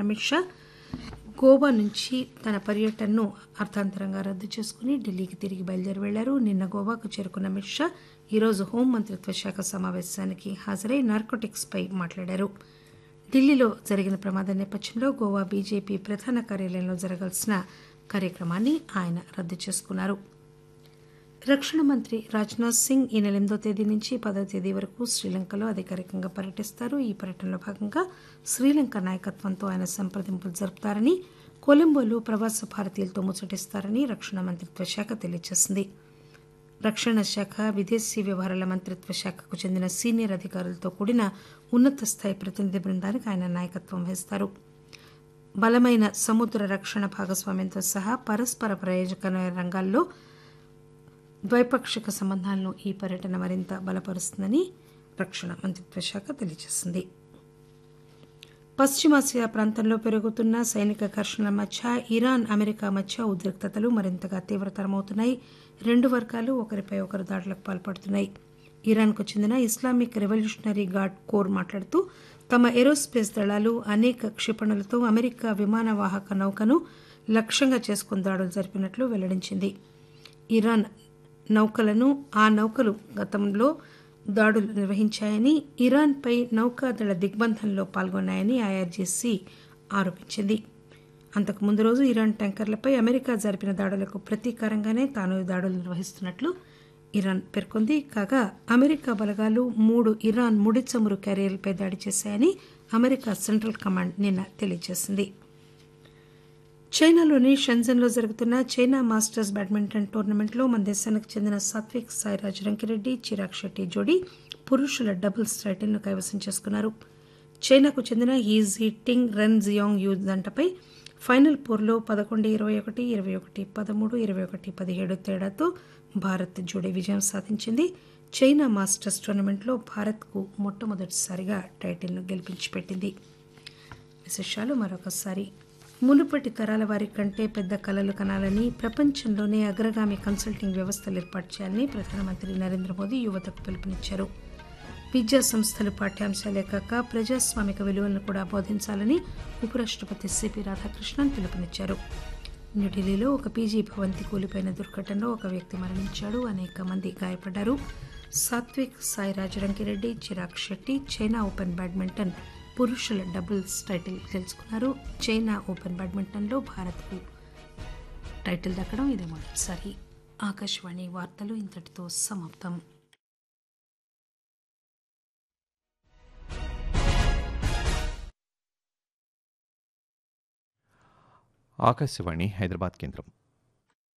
అమిత్ షా గోవా నుంచి తన పర్యటనను అర్థాంతరంగా రద్దు చేసుకుని ఢిల్లీకి తిరిగి బయలుదేరి వెళ్లారు నిన్న గోవాకు చేరుకున్న అమిత్ షా ఈరోజు హోం మంత్రిత్వ శాఖ సమావేశానికి హాజరై నార్కోటిక్స్ పై మాట్లాడారు ఢిల్లీలో జరిగిన ప్రమాదం నేపథ్యంలో గోవా బీజేపీ ప్రధాన కార్యాలయంలో జరగాల్సిన కార్యక్రమాన్ని ఆయన రద్దు చేసుకున్నారు రక్షణ మంత్రి రాజ్నాథ్ సింగ్ ఈ నెల ఎనిమిదో తేదీ నుంచి పదో తేదీ వరకు శ్రీలంకలో అధికారికంగా పర్యటిస్తారు ఈ పర్యటనలో భాగంగా శ్రీలంక నాయకత్వంతో ఆయన సంప్రదింపులు జరుపుతారని కొలంబోలో ప్రవాస భారతీయులతో ముచ్చటిస్తారని రక్షణ మంత్రిత్వ శాఖ తెలియజేసింది రక్షణ శాఖ విదేశీ వ్యవహారాల మంత్రిత్వ శాఖకు చెందిన సీనియర్ అధికారులతో కూడిన ఉన్నత స్థాయి ప్రతినిధి బృందానికి ఆయన నాయకత్వం వహిస్తారు బలమైన సముద్ర రక్షణ భాగస్వామ్యంతో సహా పరస్పర ప్రయోజకమైన రంగాల్లో ద్వైపాక్షిక సంబంధాలను ఈ పర్యటన మరింత బలపరుస్తుందని రక్షణ మంత్రిత్వ శాఖ తెలియజేసింది పశ్చిమాసియా ప్రాంతంలో పెరుగుతున్న సైనిక ఘర్షణల మధ్య ఇరాన్ అమెరికా మధ్య ఉద్రిక్తతలు మరింతగా తీవ్రతరమవుతున్నాయి రెండు వర్గాలు ఒకరిపై ఒకరు దాడులకు పాల్పడుతున్నాయి ఇరాన్కు చెందిన ఇస్లామిక్ రెవల్యూషనరీ గార్డ్ కోర్ మాట్లాడుతూ తమ ఏరోస్పేస్ దళాలు అనేక క్షిపణులతో అమెరికా విమాన వాహక నౌకను లక్ష్యంగా చేసుకుని దాడులు జరిపినట్లు వెల్లడించింది ఇరాన్ నౌకలను ఆ నౌకలు గతంలో దాడులు నిర్వహించాయని ఇరాన్పై నౌకాదళ దిగ్బంధంలో పాల్గొన్నాయని ఐఆర్జీసీ ఆరోపించింది అంతకు ముందు రోజు ఇరాన్ ట్యాంకర్లపై అమెరికా జరిపిన దాడులకు ప్రతీకారంగానే తాను ఈ దాడులు నిర్వహిస్తున్నట్లు ఇరాన్ పేర్కొంది కాగా అమెరికా బలగాలు మూడు ఇరాన్ ముడి చమురు క్యారియర్లపై దాడి చేశాయని అమెరికా సెంట్రల్ కమాండ్ నిన్న తెలియజేసింది చైనాలోని షెంజన్లో జరుగుతున్న చైనా మాస్టర్స్ బ్యాడ్మింటన్ టోర్నమెంట్లో మన దేశానికి చెందిన సాత్విక్ సాయిరాజ్ రంకిరెడ్డి చిరాగ్ షెట్టి జోడీ పురుషుల డబుల్స్ టైటిల్ను కైవసం చేసుకున్నారు చైనాకు చెందిన He Ji Ting Ren Xiang Yu జంటపై ఫైనల్ పోర్లో పదకొండు ఇరవై ఒకటి ఇరవై ఒకటి పదమూడు ఇరవై ఒకటి పదిహేడు తేడాతో భారత్ జోడీ విజయం సాధించింది చైనా మాస్టర్స్ టోర్నమెంట్లో భారత్కు మొట్టమొదటిసారిగా టైటిల్ను గెలిపించి పెట్టింది విశేషాలు మరొకసారి మునుపటి తరాల వారి కంటే పెద్ద కలలు కనాలని ప్రపంచంలోనే అగ్రగామి కన్సల్టింగ్ వ్యవస్థలు ఏర్పాటు చేయాలని ప్రధానమంత్రి నరేంద్ర మోదీ యువతకు పిలుపునిచ్చారు విద్యా సంస్థలు పాఠ్యాంశాలే కాక ప్రజాస్వామిక విలువలను కూడా బోధించాలని ఉపరాష్టపతి సిపి రాధాకృష్ణన్ పిలుపునిచ్చారు న్యూఢిల్లీలో ఒక పీజీ భవంతి కూలిపోయిన దుర్ఘటనలో ఒక వ్యక్తి మరణించాడు అనేక మంది గాయపడ్డారు Satwik Sairaj Rankireddy Chirag Shetty China Open badminton పురుషుల డబుల్స్ టైటిల్ గెలుచుకున్నారు చైనా ఓపెన్ బ్యాడ్మింటన్లో భారత్కు టైటిల్ దక్కడం ఇదే మొదటిసారి ఆకాశవాణి వార్తలు ఇంతటితో సమాప్తం ఆకాశవాణి హైదరాబాద్ కేంద్రం